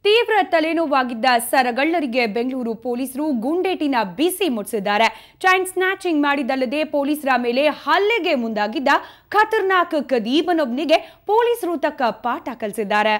ತೀವ್ರ ತಲೆನೋವಾಗಿದ್ದ ಸರಗಳ್ಳರಿಗೆ ಬೆಂಗಳೂರು ಪೊಲೀಸರು ಗುಂಡೇಟಿನ ಬಿಸಿ ಮುಟ್ಟಿಸಿದ್ದಾರೆ chain snatching ಮಾಡಿದಲ್ಲದೆ ಪೊಲೀಸರ ಮೇಲೆ ಹಲ್ಲೆಗೆ ಮುಂದಾಗಿದ್ದ ಖತರ್ನಾಕ್ ಕದೀಬನೊಬ್ಬನಿಗೆ ಪೊಲೀಸರು ತಕ್ಕ ಪಾಠ ಕಲಿಸಿದ್ದಾರೆ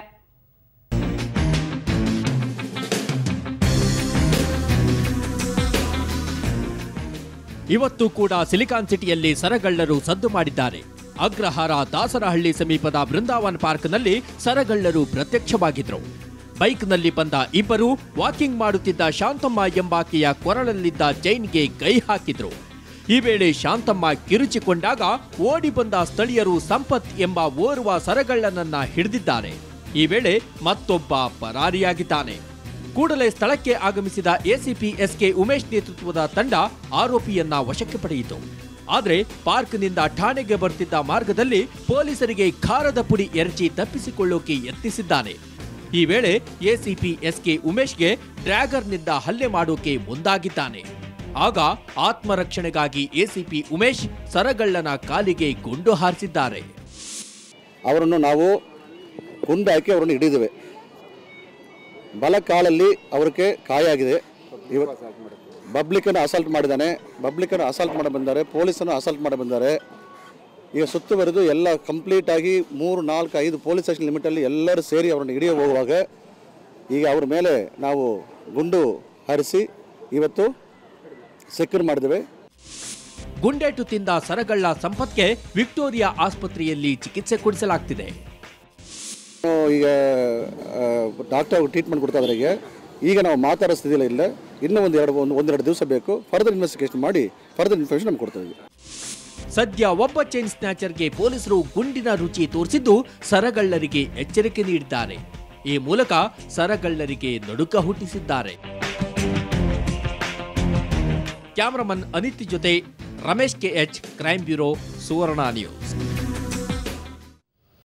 ಇವತ್ತು ಕೂಡ ಸಿಲಿಕಾನ್ ಸಿಟಿಯಲ್ಲಿ ಸರಗಳ್ಳರು ಸದ್ದು ಮಾಡಿದ್ದಾರೆ ಅಗ್ರಹಾರ ದಾಸರಹಳ್ಳಿ ಸಮೀಪದ ಬೃಂದಾವನ್ ಪಾರ್ಕ್ನಲ್ಲಿ ಸರಗಳ್ಳರು ಪ್ರತ್ಯಕ್ಷವಾಗಿದ್ರು ಬೈಕ್ನಲ್ಲಿ ಬಂದ ಇಬ್ಬರು ವಾಕಿಂಗ್ ಮಾಡುತ್ತಿದ್ದ ಶಾಂತಮ್ಮ ಎಂಬಾಕೆಯ ಕೊರಳಲ್ಲಿದ್ದ ಚೈನ್ಗೆ ಕೈ ಹಾಕಿದ್ರು ಈ ವೇಳೆ ಶಾಂತಮ್ಮ ಕಿರುಚಿಕೊಂಡಾಗ ಓಡಿ ಬಂದ ಸ್ಥಳೀಯರು ಸಂಪತ್ ಎಂಬ ಓರ್ವ ಸರಗಳ್ಳನನ್ನ ಹಿಡಿದಿದ್ದಾರೆ ಈ ವೇಳೆ ಮತ್ತೊಬ್ಬ ಪರಾರಿಯಾಗಿದ್ದಾನೆ ಕೂಡಲೇ ಸ್ಥಳಕ್ಕೆ ಆಗಮಿಸಿದ ಎಸಿಪಿ ಎಸ್ಕೆ ಉಮೇಶ್ ನೇತೃತ್ವದ ತಂಡ ಆರೋಪಿಯನ್ನ ವಶಕ್ಕೆ ಪಡೆಯಿತು ಆದರೆ ಪಾರ್ಕ್ನಿಂದ ಠಾಣೆಗೆ ಬರ್ತಿದ್ದ ಮಾರ್ಗದಲ್ಲಿ ಪೊಲೀಸರಿಗೆ ಖಾರದ ಪುಡಿ ಎರಚಿ ತಪ್ಪಿಸಿಕೊಳ್ಳೋಕೆ ಯತ್ನಿಸಿದ್ದಾನೆ ಈ ವೇಳೆ ಎಸಿಪಿ ಎಸ್ಕೆ ಉಮೇಶ್ಗೆ ಡ್ರ್ಯಾಗರ್ನಿಂದ ಹಲ್ಲೆ ಮಾಡೋಕೆ ಮುಂದಾಗಿದ್ದಾನೆ ಆಗ ಆತ್ಮರಕ್ಷಣೆಗಾಗಿ ಎಸಿಪಿ ಉಮೇಶ್ ಸರಗಳ್ಳನ ಕಾಲಿಗೆ ಗುಂಡು ಹಾರಿಸಿದ್ದಾರೆ ಅವರನ್ನು ನಾವು ಗುಂಡು ಹಾಕಿ ಅವರನ್ನು ಹಿಡಿದಿವೆ ಬಲ ಕಾಲಲ್ಲಿ ಅವ್ರಿಗೆ ಕಾಯ ಆಗಿದೆ ಇವ ಪಬ್ಲಿಕ್ಕನ್ನು ಅಸಾಲ್ಟ್ ಮಾಡಿದ್ದಾನೆ ಪಬ್ಲಿಕ್ಕನ್ನು ಅಸಾಲ್ಟ್ ಮಾಡಿ ಬಂದ್ದಾರೆ ಪೊಲೀಸನ್ನು ಅಸಾಲ್ಟ್ ಮಾಡಿ ಬಂದ್ದಾರೆ ಈಗ ಸುತ್ತುವರೆದು ಎಲ್ಲ ಕಂಪ್ಲೀಟ್ ಆಗಿ ಮೂರು ನಾಲ್ಕು ಐದು ಪೊಲೀಸ್ ಸ್ಟೇಷನ್ ಲಿಮಿಟಲ್ಲಿ ಎಲ್ಲರೂ ಸೇರಿ ಅವರನ್ನು ಹಿಡಿಯ ಹೋಗುವಾಗ ಈಗ ಅವ್ರ ಮೇಲೆ ನಾವು ಗುಂಡು ಹಾರಿಸಿ ಇವತ್ತು ಸೆಕ್ಯೂರ್ ಮಾಡಿದ್ದೇವೆ ಗುಂಡೇಟು ತಿಂದ ಸರಗಳ್ಳ ಸಂಪತ್ಗೆ ವಿಕ್ಟೋರಿಯಾ ಆಸ್ಪತ್ರೆಯಲ್ಲಿ ಚಿಕಿತ್ಸೆ ಕೊಡಿಸಲಾಗ್ತಿದೆ ಈಗ ಡಾಕ್ಟರ್ ಟ್ರೀಟ್ಮೆಂಟ್ ಕೊಡ್ತಾ ಇದ್ದಾರೆ ಈಗ ಈಗ ನಾವು ಮಾತಾಡೋ ಸ್ಥಿತಿಯಲ್ಲಿ ಇಲ್ಲ ಇನ್ನೂ ಒಂದು ಎರಡು ಒಂದು ಒಂದೆರಡು ದಿವಸ ಬೇಕು ಫರ್ದರ್ ಇನ್ವೆಸ್ಟಿಗೇಷನ್ ಮಾಡಿ ಫರ್ದರ್ ಇನ್ಫಾರ್ಮೇಷನ್ ನಮ್ಗೆ ಕೊಡ್ತಾ ಇದ್ದೀವಿ ಸದ್ಯ ಒಬ್ಬ ಚೈನ್ ಸ್ನ್ಯಾಚರ್ಗೆ ಪೊಲೀಸರು ಗುಂಡಿನ ರುಚಿ ತೋರಿಸಿದ್ದು ಸರಗಳ್ಳರಿಗೆ ಎಚ್ಚರಿಕೆ ನೀಡಿದ್ದಾರೆ ಈ ಮೂಲಕ ಸರಗಳ್ಳರಿಗೆ ನಡುಕ ಹುಟ್ಟಿಸಿದ್ದಾರೆ ಕ್ಯಾಮರಾಮನ್ ಅನಿತ್ ಜೊತೆ Ramesh K H crime bureau Suvarna news